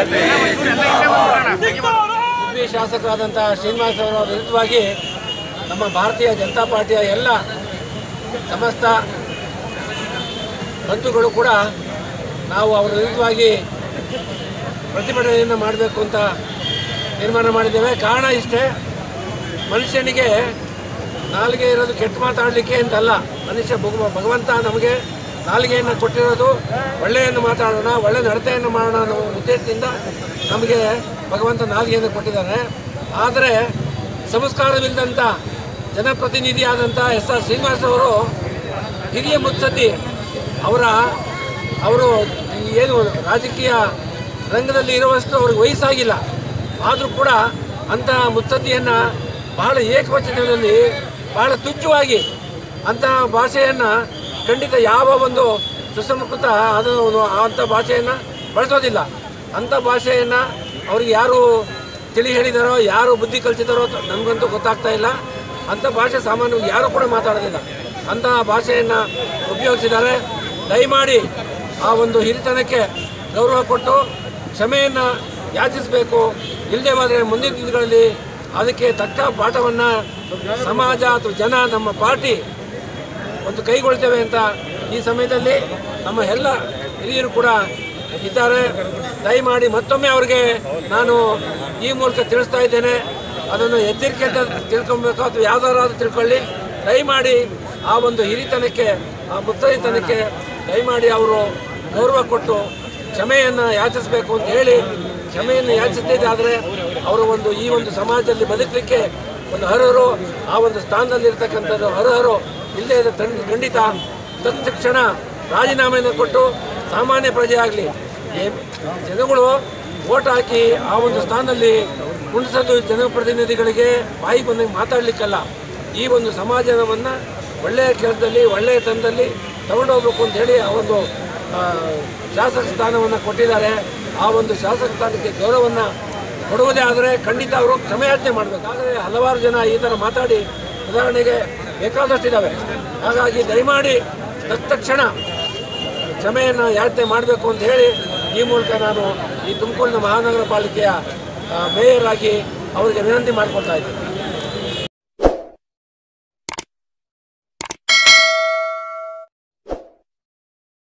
ಉಡುಪಿ ಶಾಸಕರಾದಂಥ ಶ್ರೀನಿವಾಸ್ ಅವರ ವಿರುದ್ಧವಾಗಿ ನಮ್ಮ ಭಾರತೀಯ ಜನತಾ ಪಾರ್ಟಿಯ ಎಲ್ಲ ಸಮಸ್ತ ಬಂಧುಗಳು ಕೂಡ ನಾವು ಅವರ ವಿರುದ್ಧವಾಗಿ ಪ್ರತಿಭಟನೆಯನ್ನು ಮಾಡಬೇಕು ಅಂತ ತೀರ್ಮಾನ ಮಾಡಿದ್ದೇವೆ ಕಾರಣ ಇಷ್ಟೇ ಮನುಷ್ಯನಿಗೆ ನಾಲಿಗೆ ಇರೋದು ಕೆಟ್ಟ ಮಾತಾಡಲಿಕ್ಕೆ ಅಂತಲ್ಲ ಮನುಷ್ಯ ಭಗವ- ಭಗವಂತ ನಮಗೆ ನಾಲಿಗೆಯನ್ನು ಕೊಟ್ಟಿರೋದು ಒಳ್ಳೆಯನ್ನು ಮಾತಾಡೋಣ ಒಳ್ಳೆ ನಡತೆಯನ್ನು ಮಾಡೋಣ ಅನ್ನೋ ಉದ್ದೇಶದಿಂದ ನಮಗೆ ಭಗವಂತ ನಾಲಿಗೆಯನ್ನು ಕೊಟ್ಟಿದ್ದಾನೆ ಆದರೆ ಸಂಸ್ಕಾರವಿಲ್ಲದಂಥ ಜನಪ್ರತಿನಿಧಿಯಾದಂಥ ಎಸ್ ಆರ್ ಶ್ರೀನಿವಾಸ್ ಅವರು ಹಿರಿಯ ಮುತ್ಸದ್ದಿ ಅವರ ಅವರು ಏನು ರಾಜಕೀಯ ರಂಗದಲ್ಲಿ ಇರುವಷ್ಟು ಅವ್ರಿಗೆ ವಯಸ್ಸಾಗಿಲ್ಲ ಆದರೂ ಕೂಡ ಅಂತಹ ಮುತ್ಸದ್ದಿಯನ್ನು ಬಹಳ ಏಕವಚನದಲ್ಲಿ ಬಹಳ ತುಚ್ಛವಾಗಿ ಅಂತಹ ಭಾಷೆಯನ್ನು ಖಂಡಿತ ಯಾವ ಒಂದು ಸುಸಂಸ್ಕೃತ ಅದು ಅಂಥ ಭಾಷೆಯನ್ನು ಬಳಸೋದಿಲ್ಲ ಅಂಥ ಭಾಷೆಯನ್ನು ಅವ್ರಿಗೆ ಯಾರು ತಿಳಿ ಹೇಳಿದಾರೋ ಯಾರು ಬುದ್ಧಿ ಕಲಿಸಿದಾರೋ ನಮಗಂತೂ ಗೊತ್ತಾಗ್ತಾ ಇಲ್ಲ ಅಂಥ ಭಾಷೆ ಸಾಮಾನ್ಯವಾಗಿ ಯಾರು ಕೂಡ ಮಾತಾಡೋದಿಲ್ಲ ಅಂತಹ ಭಾಷೆಯನ್ನು ಉಪಯೋಗಿಸಿದ್ದಾರೆ ದಯಮಾಡಿ ಆ ಒಂದು ಹಿರಿತನಕ್ಕೆ ಗೌರವ ಕೊಟ್ಟು ಕ್ಷಮೆಯನ್ನು ಯಾಚಿಸಬೇಕು ಇಲ್ಲದೆ ಹೋದರೆ ಮುಂದಿನ ದಿನಗಳಲ್ಲಿ ಅದಕ್ಕೆ ತಕ್ಕ ಪಾಠವನ್ನು ಸಮಾಜ ಅಥವಾ ಜನ ನಮ್ಮ ಪಾರ್ಟಿ ಒಂದು ಕೈಗೊಳ್ತೇವೆ ಅಂತ ಈ ಸಮಯದಲ್ಲಿ ನಮ್ಮ ಎಲ್ಲ ಹಿರಿಯರು ಕೂಡ ಇದ್ದಾರೆ ದಯಮಾಡಿ ಮತ್ತೊಮ್ಮೆ ಅವರಿಗೆ ನಾನು ಈ ಮೂಲಕ ತಿಳಿಸ್ತಾ ಇದ್ದೇನೆ ಅದನ್ನು ಎಚ್ಚರಿಕೆಯಿಂದ ತಿಳ್ಕೊಬೇಕು ಅಥವಾ ಯಾವ್ದಾರಾದ್ರೂ ತಿಳ್ಕೊಳ್ಳಿ ದಯಮಾಡಿ ಆ ಒಂದು ಹಿರಿತನಕ್ಕೆ ಆ ಮುತ್ತೈತನಕ್ಕೆ ದಯಮಾಡಿ ಅವರು ಗೌರವ ಕೊಟ್ಟು ಕ್ಷಮೆಯನ್ನು ಯಾಚಿಸಬೇಕು ಅಂತ ಹೇಳಿ ಕ್ಷಮೆಯನ್ನು ಯಾಚಿಸ್ತಿದ್ದಾದರೆ ಅವರು ಒಂದು ಈ ಒಂದು ಸಮಾಜದಲ್ಲಿ ಬದುಕಲಿಕ್ಕೆ ಒಂದು ಅರ್ಹರು ಆ ಒಂದು ಸ್ಥಾನದಲ್ಲಿ ಇರ್ತಕ್ಕಂಥದ್ದು ಅರ್ಹರು ಇಲ್ಲದೆ ಇದ್ದ ತನ್- ಖಂಡಿತ ತತ್ಕ್ಷಣ ರಾಜೀನಾಮೆಯನ್ನು ಕೊಟ್ಟು ಸಾಮಾನ್ಯ ಪ್ರಜೆ ಆಗಲಿ ಜನಗಳು ಓಟ್ ಹಾಕಿ ಆ ಒಂದು ಸ್ಥಾನದಲ್ಲಿ ಕುಣಿಸೋದು ಜನಪ್ರತಿನಿಧಿಗಳಿಗೆ ಬಾಯಿ ಬಂದಂಗೆ ಮಾತಾಡಲಿಕ್ಕಲ್ಲ ಈ ಒಂದು ಸಮಾಜವನ್ನು ಒಳ್ಳೆಯ ಕೆಲಸದಲ್ಲಿ ಒಳ್ಳೆಯ ತಂದಲ್ಲಿ ತಗೊಂಡೋಗ್ಬೇಕು ಅಂತ ಹೇಳಿ ಆ ಒಂದು ಆ, ಶಾಸಕ ಸ್ಥಾನವನ್ನು ಕೊಟ್ಟಿದ್ದಾರೆ ಆ ಒಂದು ಶಾಸಕ ಸ್ಥಾನಕ್ಕೆ ಗೌರವವನ್ನು ಕೊಡುವುದೇ ಆದರೆ ಖಂಡಿತ ಅವರು ಕ್ಷಮೆಯಾಚನೆ ಮಾಡಬೇಕು ಆದರೆ ಹಲವಾರು ಜನ ಈ ಥರ ಮಾತಾಡಿ ಉದಾಹರಣೆಗೆ ಬೇಕಾದಷ್ಟಿದ್ದಾವೆ ಹಾಗಾಗಿ ದಯಮಾಡಿ ತತ್ಕ್ಷಣ ಕ್ಷಮೆಯನ್ನು ಯಾಚನೆ ಮಾಡಬೇಕು ಅಂತ ಹೇಳಿ ಈ ಮೂಲಕ ನಾನು ಈ ತುಮಕೂರಿನ ಮಹಾನಗರ ಪಾಲಿಕೆಯ ಆ, ಮೇಯರ್ ಆಗಿ ಅವರಿಗೆ ವಿನಂತಿ ಮಾಡಿಕೊಳ್ತಾ ಇದ್ದೀನಿ